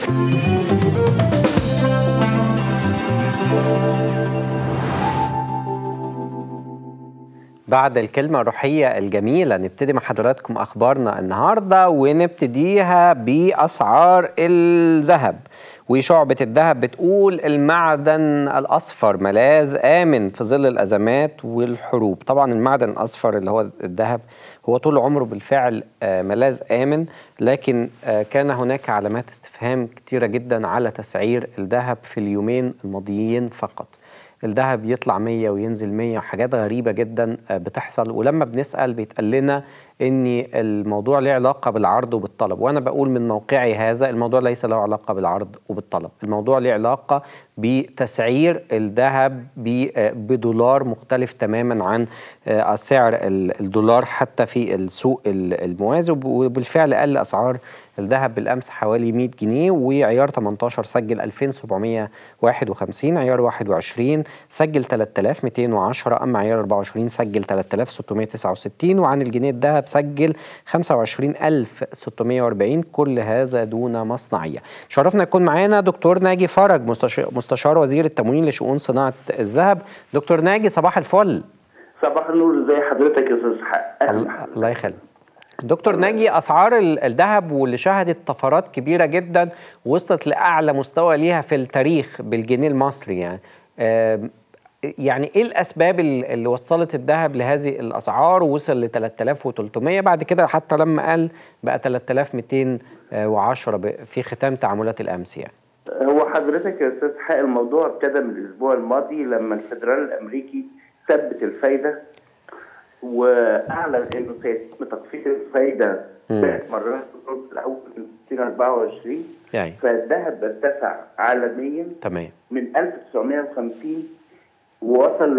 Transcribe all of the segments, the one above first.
بعد الكلمة الروحية الجميلة نبتدي مع حضراتكم أخبارنا النهاردة ونبتديها بأسعار الذهب وشعبة الذهب بتقول المعدن الأصفر ملاذ آمن في ظل الأزمات والحروب طبعا المعدن الأصفر اللي هو الذهب هو طول عمره بالفعل ملاذ آمن لكن كان هناك علامات استفهام كتيرة جدا على تسعير الذهب في اليومين الماضيين فقط الذهب يطلع 100 وينزل 100 وحاجات غريبة جدا بتحصل ولما بنسأل بيتقال لنا ان الموضوع له علاقة بالعرض وبالطلب وانا بقول من موقعي هذا الموضوع ليس له علاقة بالعرض وبالطلب الموضوع له علاقة بتسعير الذهب بدولار مختلف تماما عن سعر الدولار حتى في السوق الموازي وبالفعل قل اسعار الذهب بالامس حوالي 100 جنيه وعيار 18 سجل 2751 عيار 21 سجل 3210 اما عيار 24 سجل 3669 وعن الجنيه الذهب سجل 25640 كل هذا دون مصنعيه شرفنا يكون معانا دكتور ناجي فرج مستشار وزير التموين لشؤون صناعه الذهب دكتور ناجي صباح الفل صباح النور ازي حضرتك يا استاذ حق الله يخليك دكتور ناجي اسعار الذهب واللي شهدت طفرات كبيره جدا وصلت لاعلى مستوى ليها في التاريخ بالجنيه المصري يعني يعني ايه الاسباب اللي وصلت الذهب لهذه الاسعار ووصل ل 3300 بعد كده حتى لما قل بقى 3210 في ختام تعاملات الامس يعني هو حضرتك يا استاذ حق الموضوع ابتدى من الاسبوع الماضي لما الفدرال الامريكي ثبت الفايده واعلن انه سيتم تخفيض الفايده ثلاث مرات في النص الاول من 2024 يعني فالذهب ارتفع عالميا تمام من 1950 ووصل ل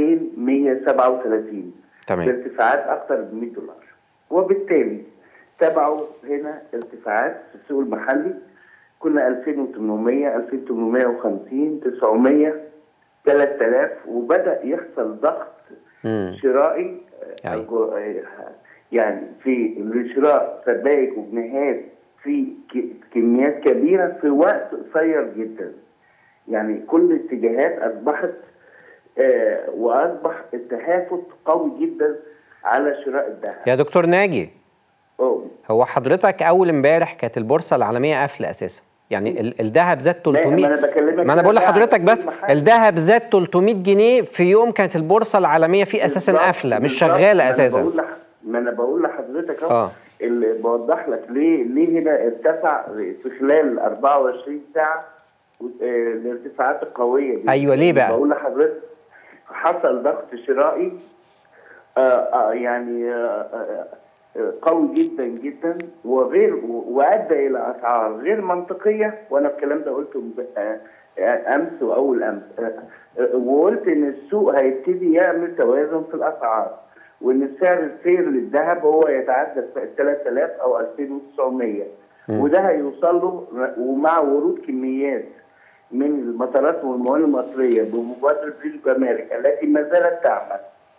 2137 تمام بارتفاعات اكثر من 100 دولار وبالتالي تبعوا هنا ارتفاعات في السوق المحلي كنا 2800 2850 900 3000 وبدا يحصل ضغط مم. شرائي يعني. يعني في لشراء سبائك وجنيهات في كميات كبيره في وقت قصير جدا يعني كل الاتجاهات اصبحت آه واصبح التهافت قوي جدا على شراء الذهب يا دكتور ناجي أوه. هو حضرتك اول امبارح كانت البورصه العالميه قافله اساسا يعني الذهب زاد 300 ما انا بكلمك ما انا بقول لحضرتك بس الذهب زاد 300 جنيه في يوم كانت البورصه العالميه فيه اساسا قافله مش شغاله اساسا بقول لح... ما انا بقول لحضرتك اهو اه اللي بوضح لك ليه ليه هنا ارتفع في خلال 24 ساعه الارتفاعات القويه دي ايوه ليه بقى؟ بقول لحضرتك حصل ضغط شرائي آآ آآ يعني آآ قوي جدا جدا وغير وادى الى اسعار غير منطقيه وانا الكلام ده قلته امس واول امس وقلت ان السوق هيبتدي يعمل توازن في الاسعار وان سعر السير للذهب هو يتعدى 3000 او 2900 وده هيوصل له ومع ورود كميات من المطارات والموانئ المصريه بمبادره الجمارك التي ما زالت تعمل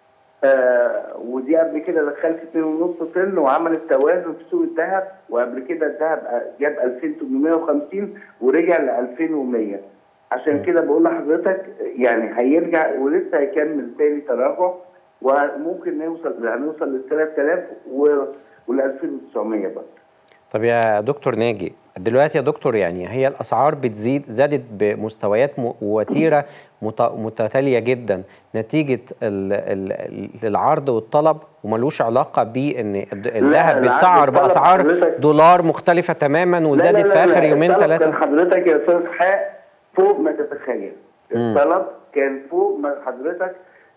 آه ودي قبل كده دخلت 2.5 طن وعملت توازن في سوق الذهب وقبل كده الذهب جاب 2850 ورجع ل 2100 عشان كده بقول لحضرتك يعني هيرجع ولسه هيكمل تاني تراجع وممكن نوصل هنوصل لل 3000 وال 2900 برضه طب يا دكتور ناجي دلوقتي يا دكتور يعني هي الاسعار بتزيد زادت بمستويات وتيره متتاليه جدا نتيجه ال ال العرض والطلب وملوش علاقه بان الذهب بيتسعر باسعار دولار مختلفه تماما وزادت في اخر يومين ثلاثه كان حضرتك يا استاذ حق فوق ما تتخيل الطلب كان فوق ما حضرتك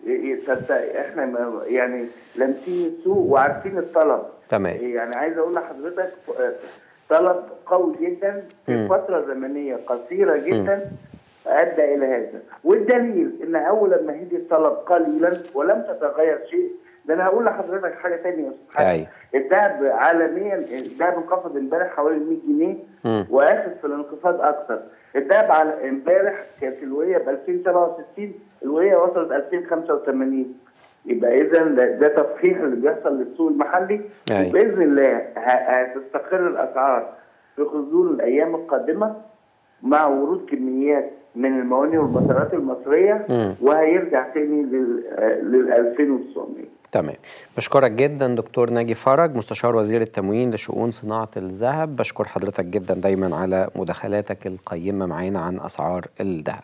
احنا يعني لامسين السوق وعارفين الطلب تمام يعني عايز اقول لحضرتك طلب قوي جدا في فتره زمنيه قصيره جدا ادى الى هذا والدليل ان اول لما هدي الطلب قليلا ولم تتغير شيء ده انا هقول لحضرتك حاجه ثانيه يا استاذ أيوة. الذهب عالميا الذهب انخفض امبارح حوالي 100 جنيه واخذ في الانخفاض اكثر الذهب على امبارح كانت الوهيه ب 2067 الوهيه وصلت 2085 يبقى اذا ده تصحيح اللي بيحصل للسوق المحلي أيوة. وباذن الله هتستقر الاسعار في خلال الايام القادمه مع ورود كميات من الموانئ والمطارات المصريه مم. وهيرجع تاني لل آه، لل 2900 تمام بشكرك جدا دكتور ناجي فرج مستشار وزير التموين لشؤون صناعة الذهب بشكر حضرتك جدا دايما على مداخلاتك القيمة معانا عن أسعار الذهب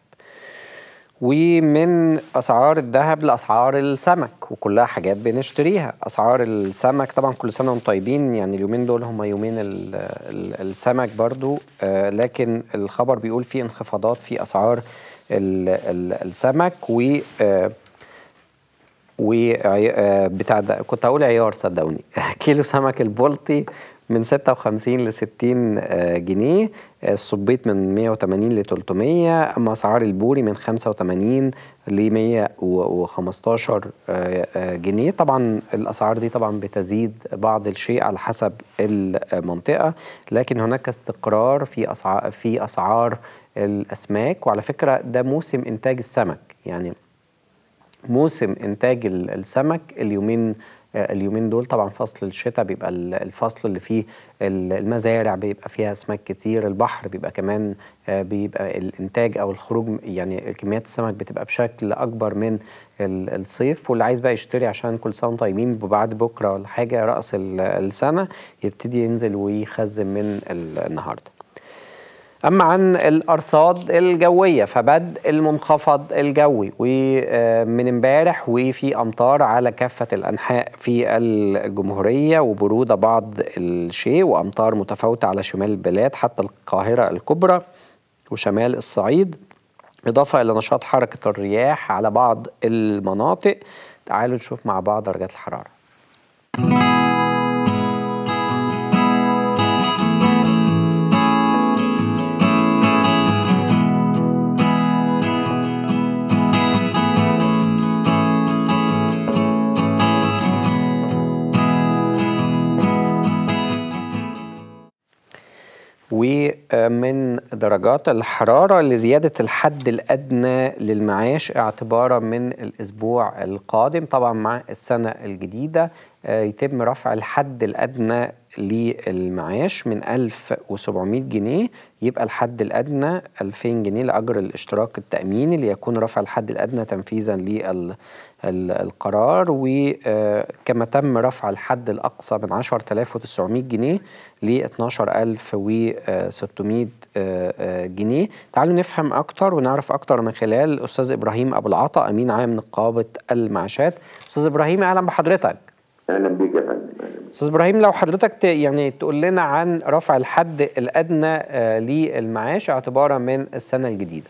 ومن أسعار الذهب لأسعار السمك وكلها حاجات بنشتريها أسعار السمك طبعا كل سنة وانتم طيبين يعني اليومين دول هم يومين ال ال السمك برضو آه لكن الخبر بيقول في انخفاضات في أسعار ال ال السمك و آه وبتاع ده كنت هقول عيار صدقوني كيلو سمك البلطي من 56 ل 60 آه، جنيه آه، الصبيط من 180 ل 300 اما اسعار البوري من 85 ل 115 آه، آه، جنيه طبعا الاسعار دي طبعا بتزيد بعض الشيء على حسب المنطقه لكن هناك استقرار في اسعار في اسعار الاسماك وعلى فكره ده موسم انتاج السمك يعني موسم انتاج ال- السمك اليومين آه، اليومين دول طبعا فصل الشتاء بيبقى ال- الفصل اللي فيه ال- المزارع بيبقى فيها اسماك كتير البحر بيبقى كمان آه، بيبقى الانتاج او الخروج م- يعني كميات السمك بتبقى بشكل اكبر من ال- الصيف واللي عايز بقى يشتري عشان كل سنه وانتم طيبين وبعد بكره ولا حاجه راس ال- السنه يبتدي ينزل ويخزن من ال- النهارده أما عن الأرصاد الجوية فبدء المنخفض الجوي ومن امبارح وفي أمطار على كافة الأنحاء في الجمهورية وبرودة بعض الشيء وأمطار متفاوتة على شمال البلاد حتى القاهرة الكبرى وشمال الصعيد إضافة إلى نشاط حركة الرياح على بعض المناطق تعالوا نشوف مع بعض درجات الحرارة ومن درجات الحرارة لزيادة الحد الأدنى للمعاش اعتبارا من الأسبوع القادم طبعا مع السنة الجديدة آه، يتم رفع الحد الأدنى للمعاش من 1700 جنيه يبقى الحد الأدنى 2000 جنيه لأجر الاشتراك التأميني ليكون رفع الحد الأدنى تنفيذا للقرار وكما تم رفع الحد الأقصى من 10900 جنيه ل 12600 جنيه تعالوا نفهم أكتر ونعرف أكتر من خلال الأستاذ إبراهيم أبو العطا أمين عام نقابة المعاشات أستاذ إبراهيم أهلا بحضرتك اهلا بيك يا فندم أهلاً بيك. استاذ ابراهيم لو حضرتك ت- يعني تقول لنا عن رفع الحد الادنى آه، للمعاش اعتبارا من السنه الجديده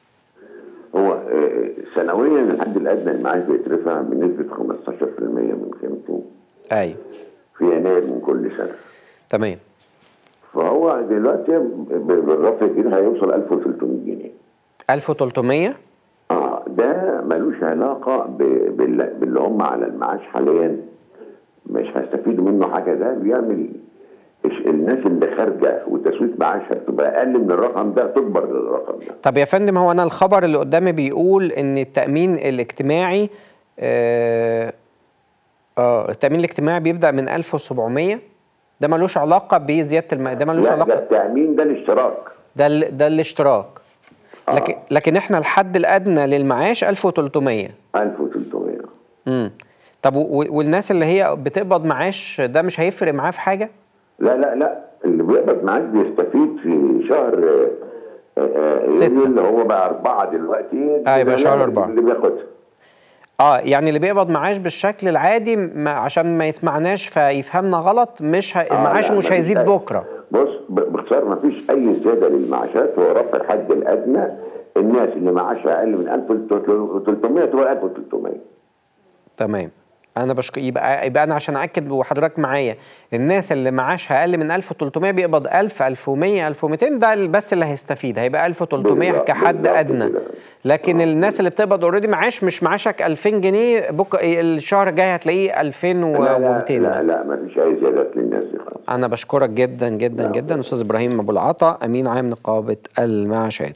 هو آه، سنويا الحد الادنى المعاش بيترفع بنسبه 15% من قيمته ايوه في يناير من كل سنه تمام فهو دلوقتي ب- بالرفع كده هيوصل 1300 جنيه 1300 اه ده ملوش علاقه ب- بال- باللي هم على المعاش حاليا مش هيستفيدوا منه حاجه ده بيعمل إش- الناس اللي خارجه وتسويق معاشها تبقى اقل من الرقم ده تكبر للرقم ده طب يا فندم هو انا الخبر اللي قدامي بيقول ان التامين الاجتماعي اه, آه التامين الاجتماعي بيبدا من 1700 ده ملوش علاقه بزياده الم... ده ملوش لا ده علاقه التامين ده الاشتراك ده ال... ده الاشتراك آه. لكن لكن احنا الحد الادنى للمعاش 1300 1300 امم طب و- والناس اللي هي بتقبض معاش ده مش هيفرق معاه في حاجه لا لا لا اللي بيقبض معاك بيستفيد في شهر آه، آه، ستة. يوليو اللي هو بقى أربعة دلوقتي آه، يبقى لا، شهر لا، أربعة. اللي بياخدها اه يعني اللي بيقبض معاش بالشكل العادي ما عشان ما يسمعناش فيفهمنا غلط مش ه... آه، المعاش لا، مش مفيش هيزيد أي- بكره بص ب- باختصار ما فيش أي زيادة للمعاشات هو رفع الحد الأدنى الناس اللي معاشها أقل من 1300 تبقى 1300 تمام انا بشك... يبقى يبقى انا عشان اكد وحضرتك معايا الناس اللي معاشها اقل من 1300 بيقبض 1000 1100 1200 ده ال- بس اللي هيستفيد هيبقى 1300 بالظبط، كحد بالظبط ادنى كده. لكن الناس اللي بتقبض اوريدي معاش مش معاشك 2000 جنيه بك... الشهر الجاي هتلاقيه 2200 لا لا, لا, مثلا. لا ما فيش أي زيادات للناس دي خالص أنا بشكرك جدا جدا نعم. جدا أستاذ إبراهيم أبو العطا أمين عام نقابة المعاشات.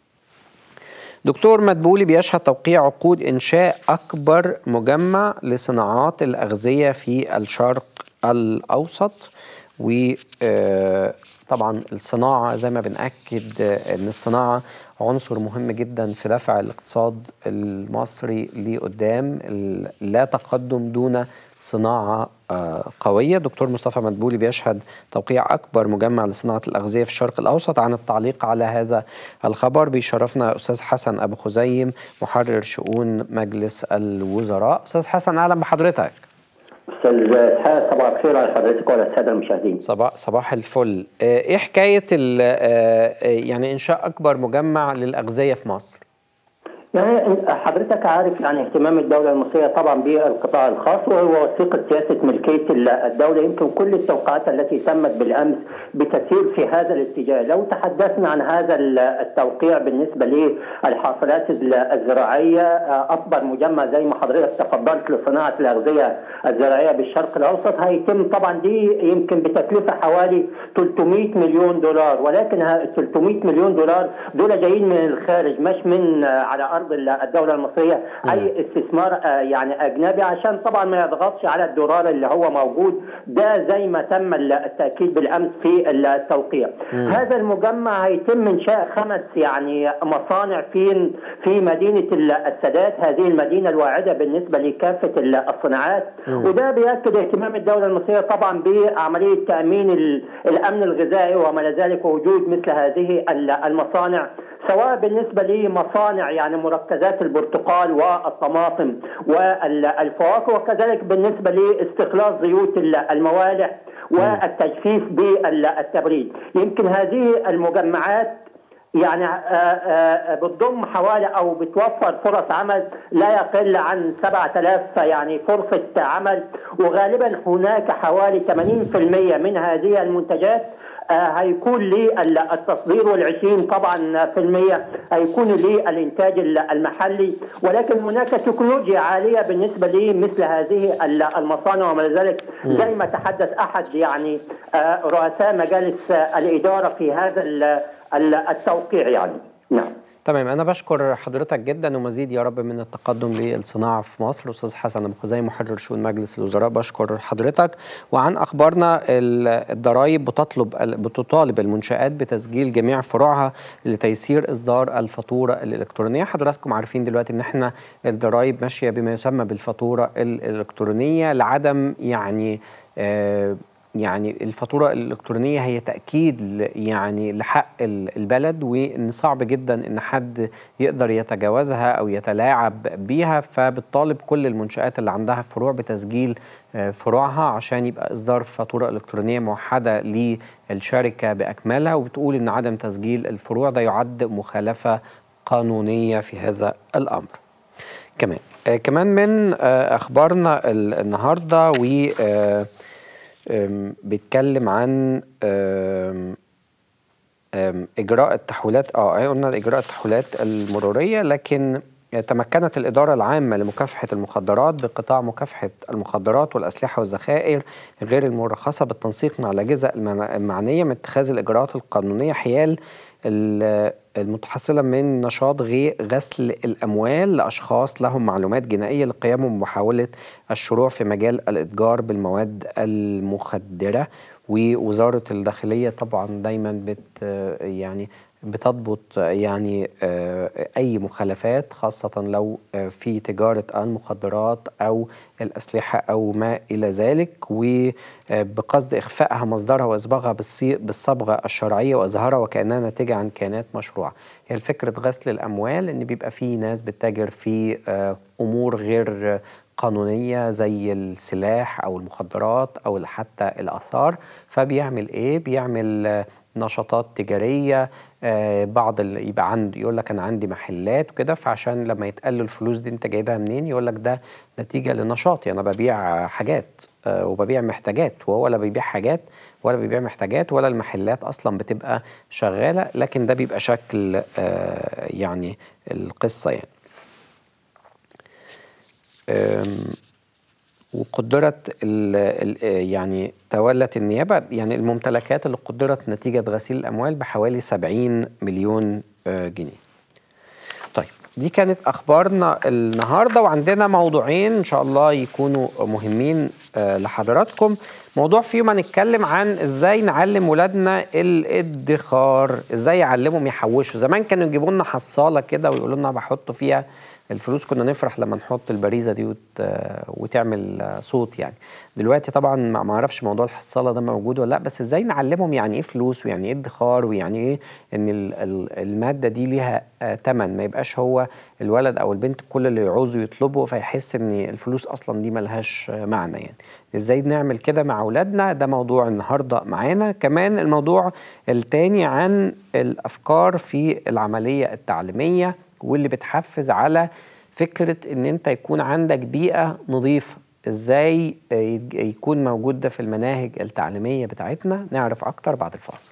دكتور مدبولي بيشهد توقيع عقود إنشاء أكبر مجمع لصناعات الأغذية في الشرق الأوسط و آه، طبعا الصناعة زي ما بنأكد ان الصناعة عنصر مهم جدا في دفع الاقتصاد المصري لقدام لا تقدم دون صناعة قوية دكتور مصطفى مدبولي بيشهد توقيع أكبر مجمع لصناعة الأغذية في الشرق الأوسط عن التعليق على هذا الخبر بيشرفنا أستاذ حسن أبو خزيم محرر شؤون مجلس الوزراء أستاذ حسن أهلا بحضرتك استاذ اسحاق صباح الخير على حضرتك وعلى الساده المشاهدين صباح صباح الفل ايه حكايه يعني انشاء اكبر مجمع للاغذيه في مصر يعني حضرتك عارف يعني اهتمام الدوله المصريه طبعا بالقطاع الخاص وهو وثيقه سياسه ملكيه الدوله يمكن كل التوقعات التي تمت بالامس بتسير في هذا الاتجاه، لو تحدثنا عن هذا التوقيع بالنسبه للحاصلات الزراعيه اكبر مجمع زي ما حضرتك تفضلت لصناعه الاغذيه الزراعيه بالشرق الاوسط هيتم طبعا دي يمكن بتكلفه حوالي 300 مليون دولار ولكن 300 مليون دولار دول جايين من الخارج مش من على ارض الدوله المصريه اي استثمار يعني اجنبي عشان طبعا ما يضغطش على الدولار اللي هو موجود ده زي ما تم التاكيد بالامس في التوقيع مم. هذا المجمع هيتم انشاء خمس يعني مصانع في في مدينه السادات هذه المدينه الواعده بالنسبه لكافه الصناعات مم. وده بياكد اهتمام الدوله المصريه طبعا بعمليه تامين الامن الغذائي وما الى ذلك ووجود مثل هذه المصانع سواء بالنسبه لمصانع يعني مركزات البرتقال والطماطم والفواكه وكذلك بالنسبه لاستخلاص زيوت الموالح والتجفيف بالتبريد يمكن هذه المجمعات يعني بتضم حوالي او بتوفر فرص عمل لا يقل عن 7000 يعني فرصه عمل وغالبا هناك حوالي 80% من هذه المنتجات هيكون للتصدير وال20 طبعا في المية هيكون للإنتاج المحلي ولكن هناك تكنولوجيا عالية بالنسبة لمثل هذه المصانع وما ذلك زي ما تحدث أحد يعني رؤساء مجالس الإدارة في هذا التوقيع يعني نعم تمام انا بشكر حضرتك جدا ومزيد يا رب من التقدم للصناعه في مصر استاذ حسن ابو خزايم محرر شؤون مجلس الوزراء بشكر حضرتك وعن اخبارنا الضرائب بتطلب بتطالب المنشات بتسجيل جميع فروعها لتيسير اصدار الفاتوره الالكترونيه حضراتكم عارفين دلوقتي ان احنا الضرائب ماشيه بما يسمى بالفاتوره الالكترونيه لعدم يعني آه يعني الفاتورة الإلكترونية هي تأكيد يعني لحق البلد وإن صعب جدا إن حد يقدر يتجاوزها أو يتلاعب بيها فبتطالب كل المنشآت اللي عندها فروع بتسجيل فروعها عشان يبقى إصدار فاتورة إلكترونية موحدة للشركة بأكملها وبتقول إن عدم تسجيل الفروع ده يعد مخالفة قانونية في هذا الأمر كمان آه كمان من آه أخبارنا النهاردة و آه بيتكلم عن أم أم اجراء التحويلات اه قلنا اجراء التحويلات المروريه لكن تمكنت الإدارة العامة لمكافحة المخدرات بقطاع مكافحة المخدرات والأسلحة والذخائر غير المرخصة بالتنسيق مع الأجهزة المعنية من اتخاذ الإجراءات القانونية حيال المتحصلة من نشاط غسل الأموال لأشخاص لهم معلومات جنائية لقيامهم بمحاولة الشروع في مجال الإتجار بالمواد المخدرة ووزارة الداخلية طبعا دايما بت يعني بتضبط يعني أي مخالفات خاصة لو في تجارة المخدرات أو الأسلحة أو ما إلى ذلك وبقصد إخفائها مصدرها وإصباغها بالصبغة الشرعية وإظهارها وكأنها ناتجة عن كيانات مشروعة هي الفكرة غسل الأموال إن بيبقى في ناس بتتاجر في أمور غير قانونية زي السلاح أو المخدرات أو حتى الآثار فبيعمل إيه؟ بيعمل نشاطات تجاريه آه بعض يبقى عنده يقول لك انا عندي محلات وكده فعشان لما يتقال له الفلوس دي انت جايبها منين يقول لك ده نتيجه لنشاطي انا ببيع حاجات آه وببيع محتاجات وهو لا بيبيع حاجات ولا بيبيع محتاجات ولا المحلات اصلا بتبقى شغاله لكن ده بيبقى شكل آه يعني القصه يعني وقدرت ال ال يعني تولت النيابة يعني الممتلكات اللي قدرت نتيجة غسيل الأموال بحوالي 70 مليون جنيه طيب دي كانت أخبارنا النهاردة وعندنا موضوعين إن شاء الله يكونوا مهمين لحضراتكم موضوع فيهم هنتكلم عن ازاي نعلم ولادنا الادخار ازاي يعلمهم يحوشوا زمان كانوا يجيبوا لنا حصاله كده ويقولوا لنا بحطوا فيها الفلوس كنا نفرح لما نحط البريزه دي وت... وتعمل صوت يعني دلوقتي طبعا ما اعرفش موضوع الحصاله ده موجود ولا لا بس ازاي نعلمهم يعني ايه فلوس ويعني ايه ادخار ويعني ايه ان الماده دي ليها ثمن ما يبقاش هو الولد او البنت كل اللي يعوزوا يطلبه فيحس ان الفلوس اصلا دي ملهاش معنى يعني ازاي نعمل كده مع اولادنا ده موضوع النهارده معانا كمان الموضوع التاني عن الافكار في العمليه التعليميه واللي بتحفز على فكرة ان انت يكون عندك بيئة نظيفة ازاي يكون موجود ده في المناهج التعليمية بتاعتنا نعرف اكتر بعد الفاصل